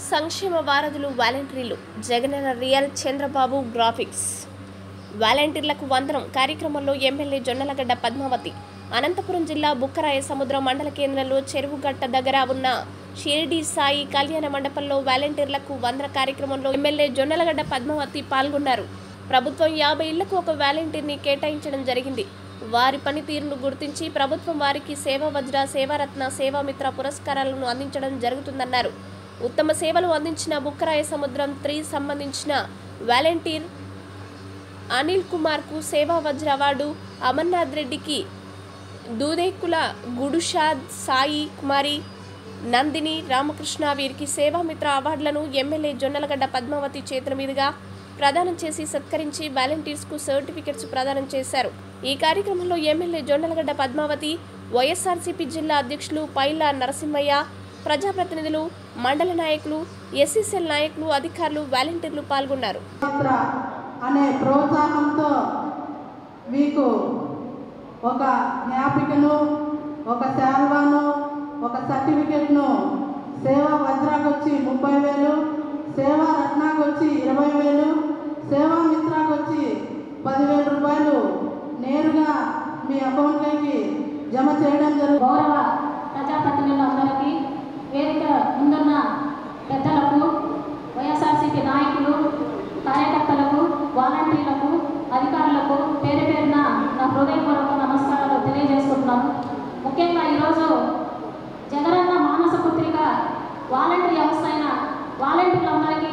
సంక్షేమ వారధులు వాలంటీర్లు Jagananna real Chandrababu graphics వాలంటీర్లకు వందనం కార్యక్రమంలో ఎమ్మెల్యే జొన్నలగడ్డ పద్మావతి అనంతపురం జిల్లా బుక్కరాయ సముద్రం మండల కేంద్రంలో చెరువుగట్ట దగ్గర ఉన్న షిరిడి సాయి కళ్యాణ మండపంలో వాలంటీర్లకు వందన కార్యక్రమంలో ఎమ్మెల్యే జొన్నలగడ్డ పద్మావతి పాల్గొన్నారు ప్రభుత్వం యాభై ఇళ్లకు ఒక వాలంటీర్ని కేటాయించడం జరిగింది వారి పనితీరును గుర్తించి ప్రభుత్వం వారికి సేవా వజ్ర సేవారత్న సేవామిత్ర పురస్కారాలను అందించడం జరుగుతుందన్నారు ఉత్తమ సేవలు అందించిన బుక్కరాయ సముద్రం త్రీ సంబంధించిన వాలంటీర్ అనిల్ కుమార్కు సేవా వజ్ర అవార్డు అమర్నాథ్ రెడ్డికి దూదేకుల గుడుషాద్ సాయి కుమారి నందిని రామకృష్ణ వీరికి సేవామిత్ర అవార్డులను ఎమ్మెల్యే జొన్నలగడ్డ పద్మావతి చేతుల మీదుగా ప్రదానం చేసి సత్కరించి వాలంటీర్స్కు సర్టిఫికెట్స్ ప్రదానం చేశారు ఈ కార్యక్రమంలో ఎమ్మెల్యే జొన్నలగడ్డ పద్మావతి వైఎస్ఆర్సీపీ జిల్లా అధ్యక్షులు పైల నరసింహయ్య ప్రజాప్రతినిధులు మండల నాయకులు ఎస్సీసీఎల్ నాయకులు అధికారులు వాలంటీర్లు పాల్గొన్నారు పాత్ర అనే ప్రోత్సాహంతో మీకు ఒక జ్ఞాపికను ఒక శాల్వాను ఒక సర్టిఫికెట్ను సేవా వజ్రాకు వచ్చి ముప్పై వేలు సేవా రత్నాకు వచ్చి ఇరవై వేలు సేవా మిత్రాకు వచ్చి పదివేల రూపాయలు నేరుగా మీ అకౌంట్లోకి జమ చేయడం జరుగుతుంది గౌరవ ప్రజాప్రతినిధులందరికీ వేదిక ముందున్న పెద్దలకు వైఎస్ఆర్సీపీ నాయకులు కార్యకర్తలకు వాలంటీర్లకు అధికారులకు పేరు పేరున నా హృదయపూర్వక నమస్కారాలు తెలియజేసుకుంటున్నాను ముఖ్యంగా ఈరోజు జగనన్న మానస పుత్రిక వాలంటీర్ వ్యవస్థ అయిన వాలంటీర్లందరికీ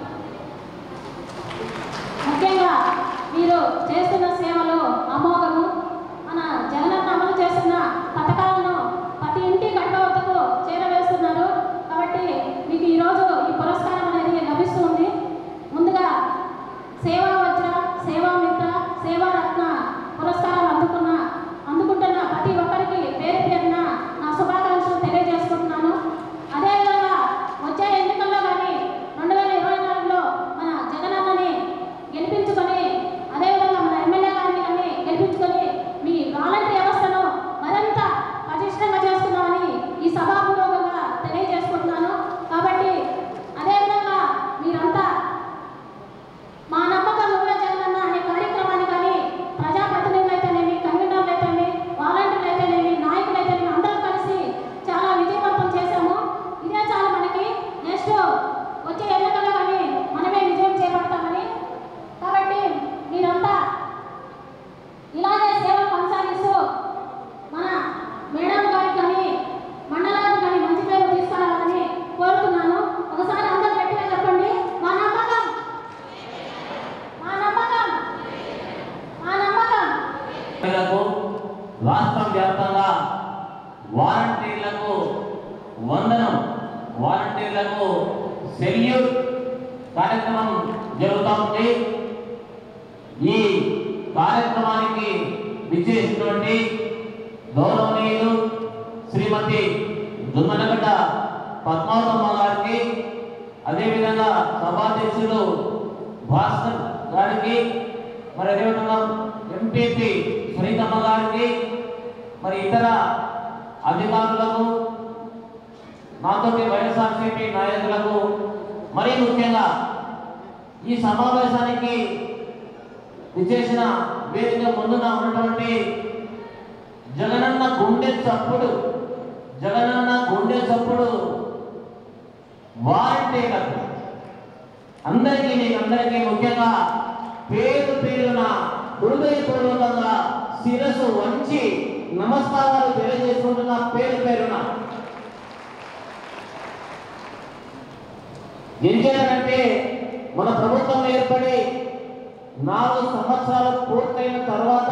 ముఖ్యంగా మీరు చేస్తున్న సేవలు అమోఘము మన జగనన్న అమలు చేస్తున్న పథకాలను ప్రతి ఇంటి గడప వద్దకు చేరవేస్తున్నారు కాబట్టి మీకు ఈరోజు ఈ పురస్కారం అనేది లభిస్తుంది ముందుగా సేవా వజ్ర సేవా మిత్ర సేవా రత్న పురస్కారాలు అందుకున్న అందుకుంటున్న ప్రతి ఒక్కరికి పేరు పేరున నా శుభాకాంక్షలు తెలియజేసుకుంటున్నాను అదేవిధంగా వచ్చే ఎన్నికల్లో కానీ రెండు వేల ఇరవై నాలుగులో మన జగనన్నని గెలిపించుకొని అదేవిధంగా మన ఎమ్మెల్యే గారిని కానీ గెలిపించుకొని మీ వాలంటీర్ వ్యవస్థను మరింత పటిష్టంగా చేస్తున్నామని ఈ సభాపూర్వకంగా తెలియజేసుకుంటున్నాను కాబట్టి అదేవిధంగా మీరంతా మా నమ్మకం నువ్వే జగనన్న అనే కార్యక్రమాన్ని కానీ ప్రజాప్రతినిధులు అయితేనేమి కన్వీనర్లు అయితేనేమి వాలంటీర్లు అయితేనేమి నాయకులు అయితేనేమి అందరం కలిసి చాలా విజయవంతం చేశాము ఇదే చాలా మనకి నెక్స్ట్ వచ్చే ఎన్నికల్లో కానీ మనమే విజయం చేపడతామని కాబట్టి మీరంతా ఇలాగే సేవ కొనసాగిస్తూ మన మేడం గారికి కానీ మండలానికి కానీ మంచి పేరు తీసుకురావాలని కోరుతున్నాను ఒకసారి అందరూ గట్టిగా చెప్పండి మా నమ్మకం మా నమ్మకం మా నమ్మకం ప్రజలకు రాష్ట్ర వ్యాప్తంగా వాలంటీర్లకు వందనం వాలంటీర్లకు సెల్యూట్ కార్యక్రమం జరుగుతూ ఉంది ఈ కార్యక్రమానికి విచ్చేసినటువంటి గౌరవనీయులు శ్రీమతి దుమ్మనగడ్డ పద్మావతమ్మ గారికి అదేవిధంగా సభాధ్యక్షులు భాస్కర్ గారికి మరి అదేవిధంగా ఎంపీపీ సునీతమ్మ గారికి మరి ఇతర అధికారులకు నాతోటి వైఎస్ఆర్సీపీ నాయకులకు మరీ ముఖ్యంగా ఈ సమావేశానికి విచ్చేసిన వేదిక ముందున ఉన్నటువంటి జగనన్న గుండె చప్పుడు జగనన్న గుండె చప్పుడు వాలంటీర్లకు అందరికీ నేను అందరికీ ముఖ్యంగా పేరు పేరున హృదయపూర్వకంగా శిరస్సు వంచి నమస్కారాలు తెలియజేసుకుంటున్న పేరు పేరున ఏం చేయాలంటే మన ప్రభుత్వం ఏర్పడి నాలుగు సంవత్సరాలు పూర్తయిన తర్వాత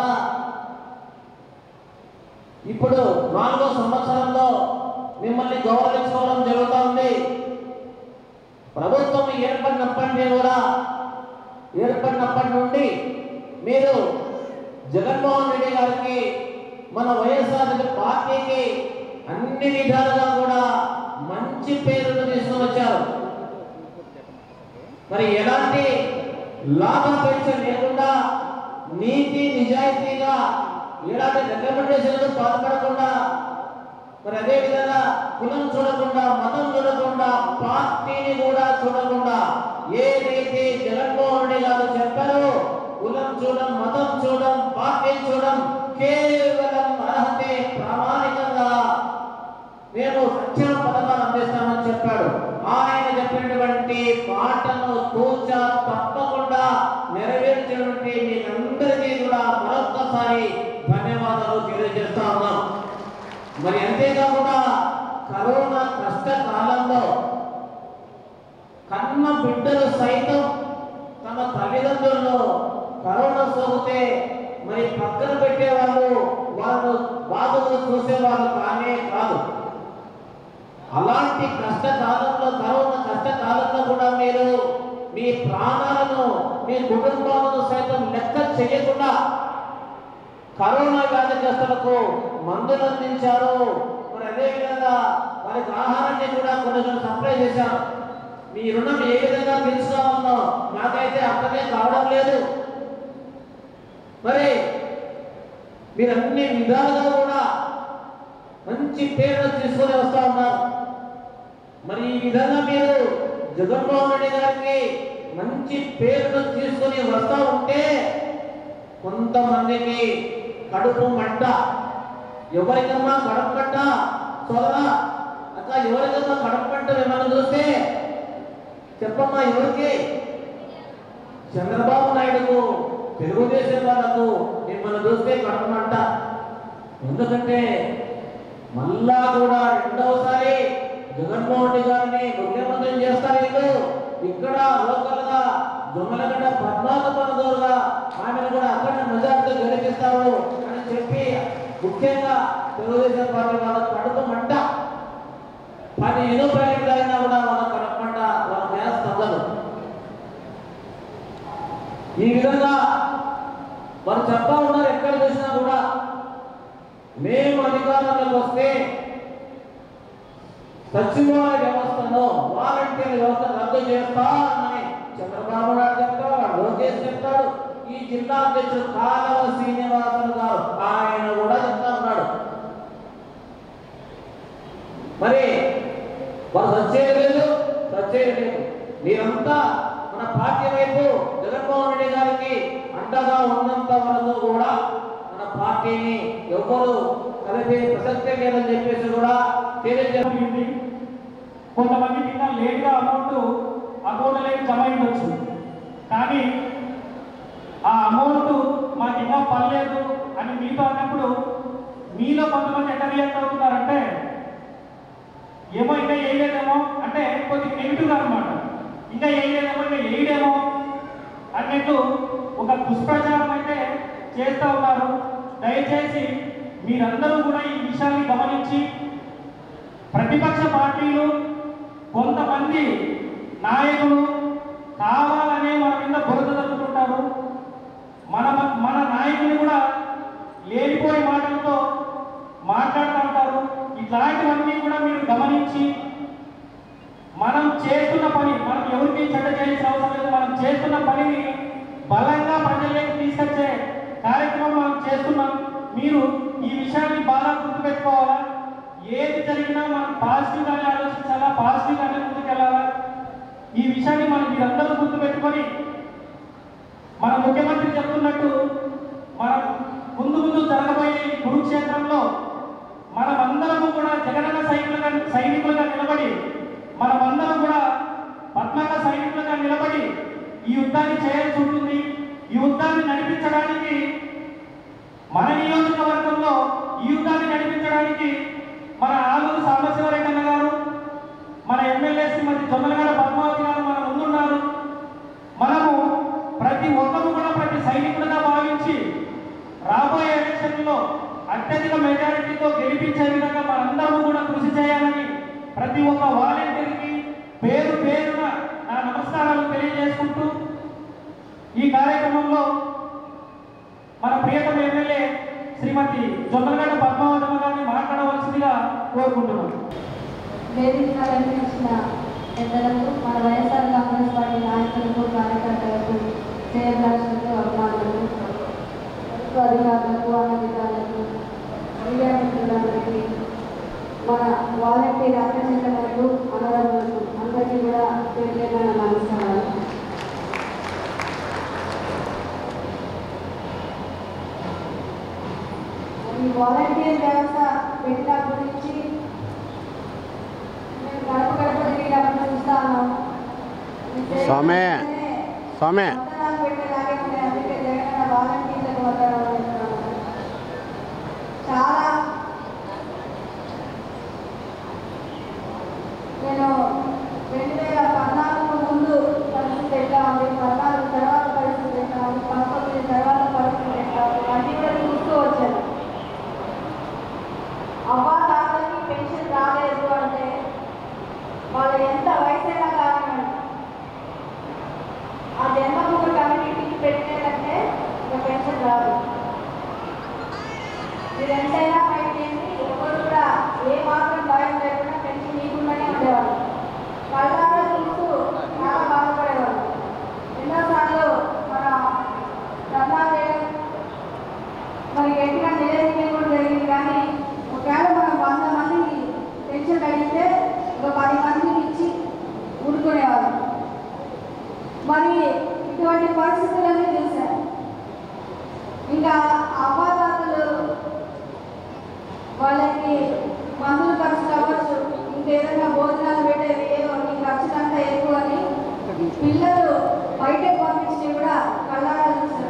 ఇప్పుడు నాలుగో సంవత్సరంలో మిమ్మల్ని గౌరవించుకోవడం జరుగుతూ ఉంది ప్రభుత్వం ఏర్పడినప్పటి కూడా ఏర్పడినప్పటి నుండి మీరు జగన్మోహన్ రెడ్డి గారికి మన వైఎస్ఆర్ పార్టీకి అన్ని విధాలుగా కూడా మంచి పేరును తీసుకువచ్చారు మరి ఎలాంటి లాభాపేక్ష లేకుండా నీతి నిజాయితీగా ఎలాంటి రికమెండేషన్లు పాల్పడకుండా మరి అదే విధంగా కులం చూడకుండా మతం చూడకుండా పార్టీని కూడా చూడకుండా ఏదైతే జగన్మోహన్ రెడ్డి గారు చెప్పారో కులం చూడం మతం చూడం పార్టీ చూడం కేవలం అర్హతే ప్రామాణికంగా మేము సంక్షేమ పథకాలు అందిస్తామని చెప్పాడు ఆయన చెప్పినటువంటి మాటను తూచా తప్పకుండా నెరవేర్చినటువంటి మీకందరికీ కూడా మరొక్కసారి ధన్యవాదాలు తెలియజేస్తా ఉన్నాం మరి అంతేకాకుండా కరోనా కష్ట కాలంలో కన్న బిడ్డలు సైతం తమ తల్లిదండ్రులను కరోనా సోకితే మరి పక్కన పెట్టేవాళ్ళు వాళ్ళు బాధలు చూసేవాళ్ళు కానే కాదు అలాంటి కష్టకాలంలో కరోనా కష్టకాలంలో కూడా మీరు మీ ప్రాణాలను మీ కుటుంబాలను సైతం లెక్క చేయకుండా కరోనా వ్యాధిగ్రస్తులకు మందులు అందించారు మరి అదేవిధంగా వారికి ఆహారాన్ని కూడా కొన్ని కొన్ని సప్లై చేశారు మీ రుణం ఏ విధంగా తీర్చుకోవాలో నాకైతే అర్థమే కావడం లేదు మరి మీరు అన్ని విధాలుగా కూడా మంచి పేరు తీసుకొని వస్తా ఉన్నారు మరి ఈ విధంగా మీరు జగన్మోహన్ రెడ్డి గారికి మంచి పేరును తీసుకొని వస్తా ఉంటే కొంతమందికి కడుపు మంట ఎవరికమ్మా కడుపు మంట సోదరా అక్క ఎవరికమ్మా కడుపు మంట మిమ్మల్ని చూస్తే చెప్పమ్మా ఎవరికి చంద్రబాబు నాయుడుకు తెలుగుదేశం వాళ్ళకు మిమ్మల్ని చూస్తే కడుపు మంట ఎందుకంటే మళ్ళా కూడా రెండవసారి జగన్మోహన్ రెడ్డి గారిని ముఖ్యమంత్రిని చేస్తారు వీళ్ళు ఇక్కడ లోకల్ గా దొంగలగడ్డ పద్నాలుగు పదవులుగా ఆమెను కూడా అక్కడ మెజార్టీ గెలిపిస్తారు అని చెప్పి ముఖ్యంగా తెలుగుదేశం పార్టీ వాళ్ళ కడుపు మంట పది ఇనుప ప్యాకెట్లు అయినా కూడా వాళ్ళ కడుపు మంట వాళ్ళ గ్యాస్ తగ్గదు ఈ విధంగా వారు చెప్తా ఉన్నారు ఎక్కడ చూసినా కూడా మేము అధికారంలోకి వస్తే సచివాలయ వ్యవస్థను వాలంటీర్ వ్యవస్థ రద్దు చేస్తామని చంద్రబాబు నాయుడు చెప్తాడు లోకేష్ చెప్తాడు ఈ జిల్లా అధ్యక్షుడు కాలవ శ్రీనివాసులు గారు ఆయన కూడా చెప్తా ఉన్నాడు మరి వారు సచ్చేది లేదు సచ్చేది లేదు మీరంతా మన పార్టీ వైపు జగన్మోహన్ రెడ్డి గారికి అండగా ఉన్నంత వరకు కూడా మన పార్టీని ఎవ్వరు కలిపే ప్రసక్తే లేదని చెప్పేసి కూడా తెలియజేస్తారు జరిగింది కొంతమందికి ఇంకా లేట్గా అమౌంట్ అకౌంట్లోకి జమ అయ్యవచ్చు కానీ ఆ అమౌంట్ మాకు ఇంకా పర్లేదు అని మీతో అన్నప్పుడు మీలో కొంతమంది ఎట్లా రియాక్ట్ అవుతున్నారంటే ఏమో ఇంకా వేయలేదేమో అంటే కొద్దిగా నెగిటివ్ అనమాట ఇంకా వేయలేదేమో ఇంకా వేయడేమో అన్నట్టు ఒక దుష్ప్రచారం అయితే చేస్తూ ఉన్నారు దయచేసి మీరందరూ కూడా ఈ విషయాన్ని గమనించి ప్రతిపక్ష పార్టీలు కొంతమంది నాయకులు కావాలనే మన మీద బురద తగ్గుతుంటారు మన మన నాయకులు కూడా లేనిపోయే మాటలతో మాట్లాడుతూ ఉంటారు ఇట్లాంటివన్నీ కూడా మీరు గమనించి మనం చేస్తున్న పని మనం ఎవరికి చెడ్డ చేయాల్సిన అవసరం లేదు మనం చేస్తున్న పనిని బలంగా ప్రజల్లోకి తీసుకొచ్చే కార్యక్రమం మనం చేస్తున్నాం మీరు ఈ విషయాన్ని బాగా గుర్తుపెట్టుకోవాలా ఏది జరిగినా మనం పాజిటివ్ గానే ఆలోచించాలా పాజిటివ్ గానే ముందుకెళ్ళాలా ఈ విషయాన్ని మనం మీరందరూ గుర్తుపెట్టుకొని మన ముఖ్యమంత్రి చెప్తున్నట్టు మనం ముందు ముందు జరగబోయే ఈ కురుక్షేత్రంలో మనమందరము కూడా జగనన్న సైనికులుగా సైనికులుగా నిలబడి మనమందరం కూడా పద్మక సైనికులుగా నిలబడి ఈ యుద్ధాన్ని చేయాల్సి ఉంటుంది ఈ యుద్ధాన్ని నడిపించడానికి మన నియోజకవర్గంలో ఈ యుద్ధాన్ని నడిపించడానికి మన ఆలూరు సాంబశివరెడ్డి అన్న గారు మన ఎమ్మెల్యే శ్రీమతి జొన్నలగడ పద్మావతి గారు మన ముందున్నారు మనము ప్రతి ఒక్కరు కూడా ప్రతి సైనికుడిగా భావించి రాబోయే ఎలక్షన్లో అత్యధిక మెజారిటీతో గెలిపించే విధంగా మనందరము కూడా కృషి చేయాలని ప్రతి ఒక్క వాలంటీర్కి పేరు పేరున నా నమస్కారాలు తెలియజేసుకుంటూ ఈ కార్యక్రమంలో మన ప్రియతమ ఎమ్మెల్యే శ్రీమతి జొన్నలగడ్డ పద్మావతమ్మ గారిని మాట్లాడవలసిందిగా కోరుకుంటున్నాను వేదిక అలంకరించిన పెద్దలకు మన వైఎస్ఆర్ కాంగ్రెస్ పార్టీ నాయకులకు కార్యకర్తలకు చైర్పర్సన్కు అభిమానులకు ప్రభుత్వ అధికారులకు అనధికారులకు మీడియా మిత్రులందరికీ మన వాలంటీర్ అభ్యర్థులకు అన్నదాతలకు అందరికీ కూడా పేరు నమస్కారాలు ఈ వాలంటీర్ వ్యవస్థ పెట్టిన గురించి నేను గడప గడప తిరిగినప్పుడు చూస్తాను స్వామి. స్వామి. వందనాలు పెట్టేలాగే ఉన్నాయి. అందుకే జగనన్న వాలంటీర్లకు వందనాలు చెప్తున్నాను. చాలా నేను రెండు వేల పద్నాలుగు ముందు పరిస్థితి ఎట్లా ఉంది పద్నాలుగు తర్వాత పరిస్థితి ఎట్లా ఉంది పంతొమ్మిది తర్వాత పరిస్థితి ఎట్లా ఉంది అన్నీ కూడా చూస్తూ వచ్చాను అవ్వా తాతకి పెన్షన్ రాలేదు అంటే వాళ్ళు ఎంత వయసైనా కానివ్వండి ఆ జన్మభూమి కమ్యూనిటీకి పెట్టినట్టే ఇంకా పెన్షన్ రాదు మీరు ఎంతైనా ఫైట్ చేయండి ఎవరు కూడా ఏ మాత్రం భయం లేకుండా పెన్షన్ ఇవ్వకుండానే ఉండేవాళ్ళు కళ్ళారా చూస్తూ చాలా బాధపడేవాళ్ళు ఎన్నోసార్లు మన ధర్నా చేయడం మరి గట్టిగా నిలదీయడం కూడా జరిగింది కానీ ఒకవేళ మనం వంద మందికి పెన్షన్ అడిగితే ఒక పది మందికి ఇచ్చి ఊరుకునేవాళ్ళు మరి ఇటువంటి పరిస్థితులన్నీ చూశారు ఇంకా అవ్వాతాతలు వాళ్ళకి మందులు ఖర్చులు అవ్వచ్చు ఇంకేదైనా భోజనాలు పెట్టేది ఏదో నీ ఖర్చులంతా ఎక్కువ అని పిల్లలు బయటకు పంపించి కూడా కళ్ళారా చూశారు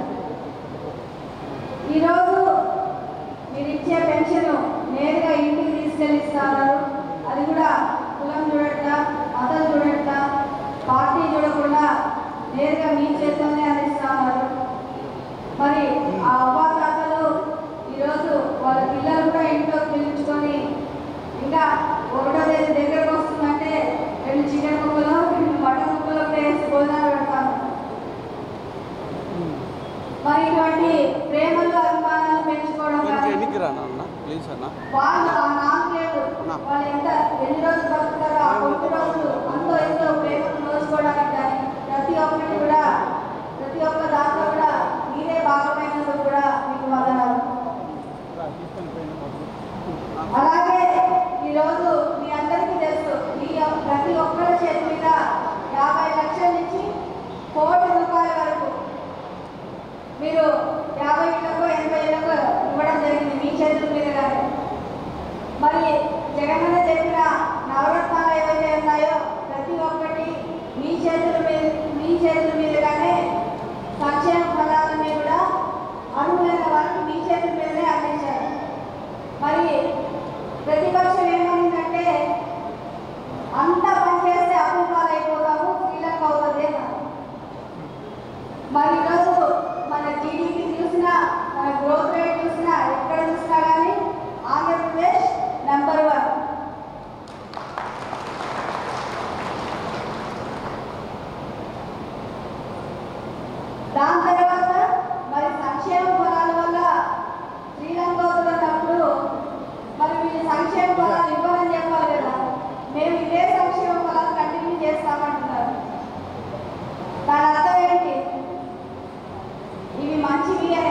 ఈరోజు మీరు ఇచ్చే పెన్షన్ నేరుగా ఇంటికి తీసుకెళ్ళి ఇస్తున్నారు అది కూడా కులం చూడట్లా మతం చూడట్లా పార్టీ చూడకుండా నేరుగా మీ చేతిలోనే అందిస్తున్నారు మరి ఆ అవ్వాతాతలు ఈరోజు వాళ్ళ పిల్లలు కూడా ఇంట్లో పిలుచుకొని ఇంకా ఒకటో తేదీ దగ్గరకు వస్తుందంటే రెండు చికెన్ ముక్కలు రెండు మటన్ ముక్కలు వేసి భోజనాలు పెడతాను మరి ఇటువంటి ప్రేమలు అభిమానాలు పెంచుకోవడం కొంచెం కానీ ఎన్నికి రానా అన్న ప్లీజ్ అన్న వాళ్ళు ఆ నామకేడు వాళ్ళు ఎంత ఎన్ని రోజులు బతుకుతారో ఆ కొద్ది రోజులు అంతో ఎంతో ప్రేమను నోచుకోవడానికి కానీ ప్రతి ఒక్కటి కూడా ప్రతి ఒక్క దాంట్లో కూడా మీరే భాగమైనందుకు కూడా మీకు వందనాలు అలాగే ఈరోజు మీ అందరికీ తెలుసు మీ యొక్క- ప్రతి ఒక్కరి చేతి మీద యాభై లక్షల నుంచి కోటి రూపాయల వరకు మీరు యాభై ఏళ్ళకు ఎనభై ఏళ్ళకు ఇవ్వడం జరిగింది మీ చేతుల మీదుగానే మరి జగనన్న చెప్పిన నవరత్నాలు ఏవైతే ఉన్నాయో ప్రతి ఒక్కటి మీ చేతుల మీద మీ చేతుల మీదుగానే సంక్షేమ ఫలాలన్నీ కూడా అర్హులైన వారికి మీ చేతుల మీదనే అందించారు మరి ప్రతిపక్షం ఏమైందంటే అంతా పనిచేస్తే అభివృద్ధి అయిపోతాము శ్రీలంక అవుతుంది అన్నారు. మరి ఈరోజు మన జీడిపి చూసినా మన గ్రోత్ రేట్ చూసినా ఎక్కడ చూసినా కానీ ఆంధ్రప్రదేశ్ నెంబర్ వన్ దాని తర్వాత మరి సంక్షేమ ఫలాల వల్ల శ్రీలంక అవుతున్నప్పుడు మరి వీళ్ళు సంక్షేమ ఫలాలు ఇవ్వాలని చెప్పాలి కదా మేము ఇదే సంక్షేమ ఫలాలు కంటిన్యూ చేస్తామంటున్నారు దాని అర్థం ఏంటి ఇవి మంచివి అనే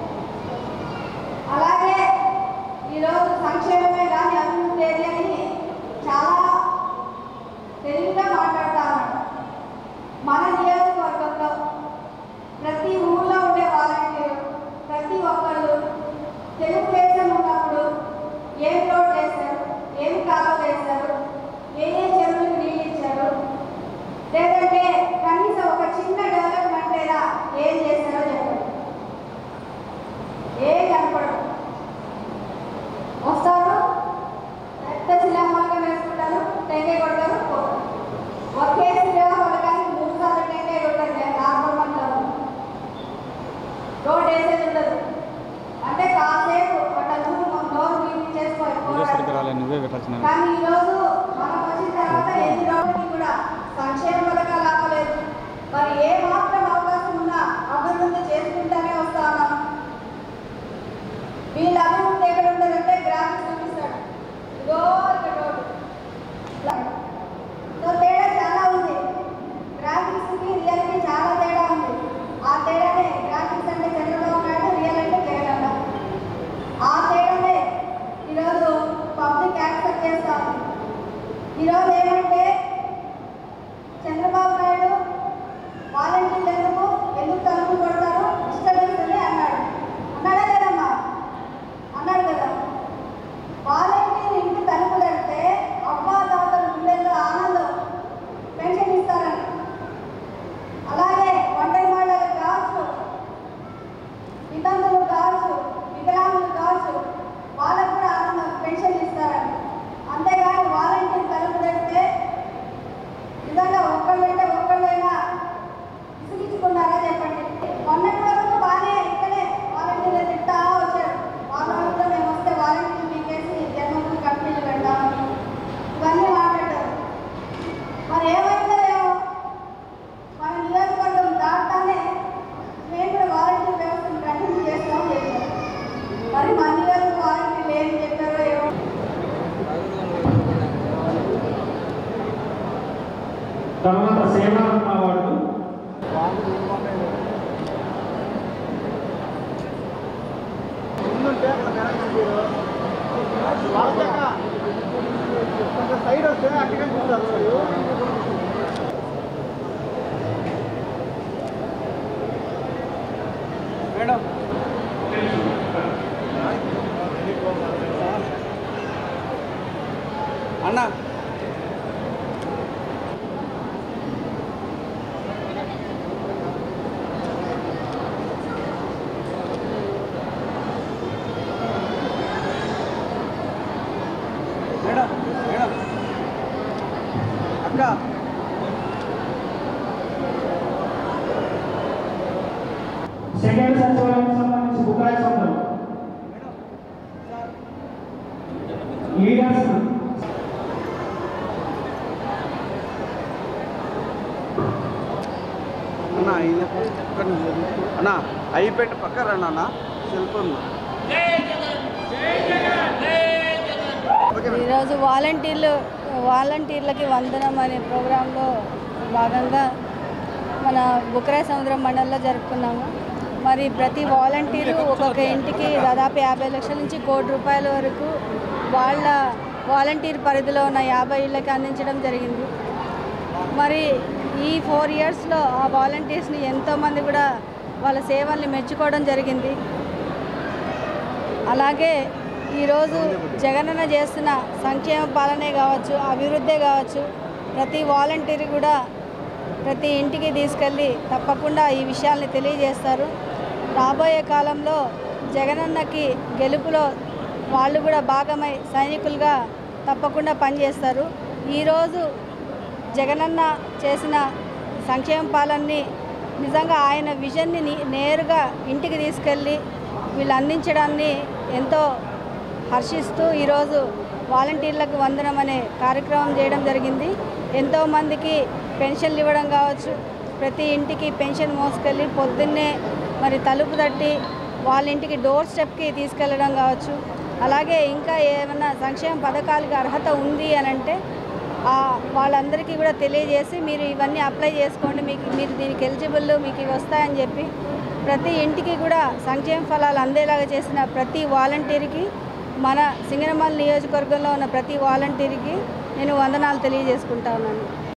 అలాగే ఈరోజు సంక్షేమమే కానీ అభివృద్ధి ఏది అని చాలా తెలివిగా మాట్లాడతామన్నమాట మన నియోజకవర్గంలో ప్రతి ఊళ్ళో ఉండే వాలంటీర్ ప్రతి ఒక్కళ్ళు తెలుగుదేశం ఉన్నప్పుడు ఏం రోడ్ వేశారు ఏం కాలువ వేశారు ఏ ఏ చెరువులకు నీళ్ళు ఇచ్చారు లేదంటే కనీసం ఒక చిన్న డెవలప్మెంట్ లేదా ఏం చేశారో చెప్పండి ఏ కనపడదు వస్తారు పెద్ద శిలామాలకం వేసుకుంటారు టెంకాయ కొడతారు పోతారు ఒకే శిలామాలకానికి మూడు సార్లు టెంకాయ కొట్టారు నార్మల్ మంటలు రోడ్ వేసేది ఉండదు అంటే కాసేపు ఒక నూరు నోరు నీళ్ళు చేసుకోవాలి పోరాడాలి. రాలేదు నువ్వే పెట్టాల్సిన కానీ ఈరోజు మనం వచ్చిన తర్వాత ఎన్ని రోజులకి కూడా సంక్షేమ పథకాలు ఆపలేదు మరి ఏ మాత్రం అవకాశం ఉన్నా అభివృద్ధి చేసుకుంటానే వస్తా ఉన్నాం వీళ్ళ అభివృద్ధి ఎక్కడ ఉంటుందంటే గ్రాఫిక్స్ చూపిస్తాడు ఇదో ఇక్కడ రోడ్డు. సో తేడా చాలా ఉంది గ్రాఫిక్స్ కి రియల్ కి చాలా తేడా ఉంది ఆ తేడానే గ్రాఫిక్స్ అంటే చంద్రబాబు నాయుడు రియల్ అంటే జగన్ అన్న ఆ తేడానే ఈరోజు పబ్లిక్ యాక్సెప్ట్ చేస్తా ఏమంటే చంద్రబాబు నాయుడు వాలంటీర్లు ఎందుకు ఎందుకు తలుపు కొడతారు డిస్టర్బెన్స్ అని అన్నాడు అన్నాడా లేదమ్మా అన్నాడు కదా వాలంటీర్ ఇంటి తలుపు తడితే అబ్బా తాతలు గుండెల్లో ఆనందం పెన్షన్ ఇస్తారని అలాగే ఒంటరి మహిళలకు కావచ్చు వితంతులు కావచ్చు వికలాంగులు కావచ్చు వాళ్ళకు కూడా ఆనందం పెన్షన్ ఇస్తారని అంతేగాని వాలంటీర్ తలుపు తడితే నిజంగా ఒక్కళ్ళంటే ఒక్కళ్ళైనా విసిగించుకున్నారా చెప్పండి మొన్నటి వరకు బాగానే ఇక్కడే వాలంటీర్లు తిట్టా వచ్చారు వాళ్ళ వాళ్ళతో మేము వస్తే వాలంటీర్లు మీకేసి జన్మభూమి కంపెనీలు పెడతామని ఇవన్నీ మాట్లాడారు మరి ఏమైందో ఏమో మన నియోజకవర్గం దాటానే మేము కూడా వాలంటీర్ వ్యవస్థను కంటిన్యూ చేస్తాం చెప్పారు మరి మన నియోజకవర్గం వాలంటీర్లు ఏం చెప్పారో ఏమో తర్వాత సేవారత్న అవార్డు అన్న మేడం మేడం అక్క సెకండ్ సచివాలయం సంబంధించి బుకాయి సంఘం లీడర్స్ అన్న ఈయన ఒక్క నిమిషం. అన్న అయిపోయి పక్క రండి అన్న సెల్ ఫోన్ ఈరోజు వాలంటీర్లు వాలంటీర్లకి వందనం అనే ప్రోగ్రాంలో భాగంగా మన బుకరాయ సముద్రం మండలంలో జరుపుకున్నాము మరి ప్రతి వాలంటీరు ఒక్కొక్క ఇంటికి దాదాపు యాభై లక్షల నుంచి కోటి రూపాయల వరకు వాళ్ళ వాలంటీర్ పరిధిలో ఉన్న యాభై ఇళ్ళకి అందించడం జరిగింది మరి ఈ ఫోర్ ఇయర్స్లో ఆ వాలంటీర్స్ని ఎంతోమంది కూడా వాళ్ళ సేవల్ని మెచ్చుకోవడం జరిగింది అలాగే ఈరోజు జగనన్న చేస్తున్న సంక్షేమ పాలనే కావచ్చు అభివృద్ధే కావచ్చు ప్రతి వాలంటీర్ కూడా ప్రతి ఇంటికి తీసుకెళ్ళి తప్పకుండా ఈ విషయాల్ని తెలియజేస్తారు రాబోయే కాలంలో జగనన్నకి గెలుపులో వాళ్ళు కూడా భాగమై సైనికులుగా తప్పకుండా పనిచేస్తారు ఈరోజు జగనన్న చేసిన సంక్షేమ పాలనని నిజంగా ఆయన విజన్ని ని- నేరుగా ఇంటికి తీసుకెళ్ళి వీళ్ళు అందించడాన్ని ఎంతో హర్షిస్తూ ఈరోజు వాలంటీర్లకు వందనం అనే కార్యక్రమం చేయడం జరిగింది ఎంతోమందికి పెన్షన్లు ఇవ్వడం కావచ్చు ప్రతి ఇంటికి పెన్షన్ మోసుకెళ్ళి పొద్దున్నే మరి తలుపు తట్టి వాళ్ళ ఇంటికి డోర్ స్టెప్కి తీసుకెళ్ళడం కావచ్చు అలాగే ఇంకా ఏమైనా సంక్షేమ పథకాలకు అర్హత ఉంది అని అంటే ఆ వాళ్ళందరికీ కూడా తెలియజేసి మీరు ఇవన్నీ అప్లై చేసుకోండి మీకు మీరు దీనికి ఎలిజిబుల్ మీకు ఇవి వస్తాయని చెప్పి ప్రతి ఇంటికి కూడా సంక్షేమ ఫలాలు అందేలాగా చేసిన ప్రతి వాలంటీర్కి మన సింగనమల్ నియోజకవర్గంలో ఉన్న ప్రతి వాలంటీర్కి నేను వందనాలు తెలియజేసుకుంటా ఉన్నాను